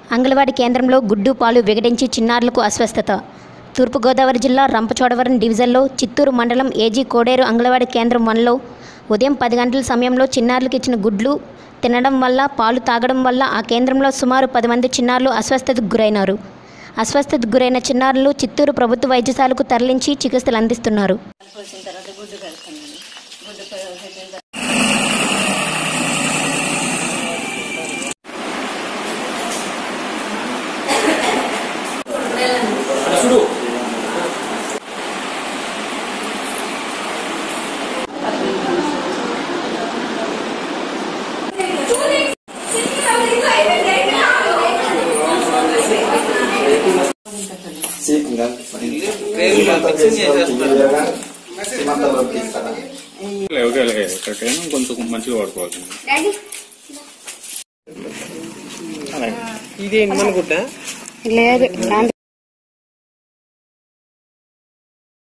అంగన్వాడీ కేంద్రంలో గుడ్డు పాలు విగడించి చిన్నారులకు అస్వస్థత తూర్పుగోదావరి జిల్లా రంపచోడవరం డివిజన్లో చిత్తూరు మండలం ఏజీ కోడేరు అంగన్వాడీ కేంద్రం వన్లో ఉదయం పది గంటల సమయంలో చిన్నారులకు ఇచ్చిన గుడ్లు తినడం వల్ల పాలు తాగడం వల్ల ఆ కేంద్రంలో సుమారు పది మంది చిన్నారులు అస్వస్థతకు గురైనారు అస్వస్థతకు గురైన చిన్నారులు చిత్తూరు ప్రభుత్వ వైద్యశాలకు తరలించి చికిత్సలు అందిస్తున్నారు పోసిన తర్వాత గుడ్డు కడుతున్నాను గుడ్డు పెట్టిన తర్వాత ఓకేలే ఎక్కడికైనా కొంచెం మంచిగా వాడుకోవాలి ఇదేంటి మన గుడ్డ లేదు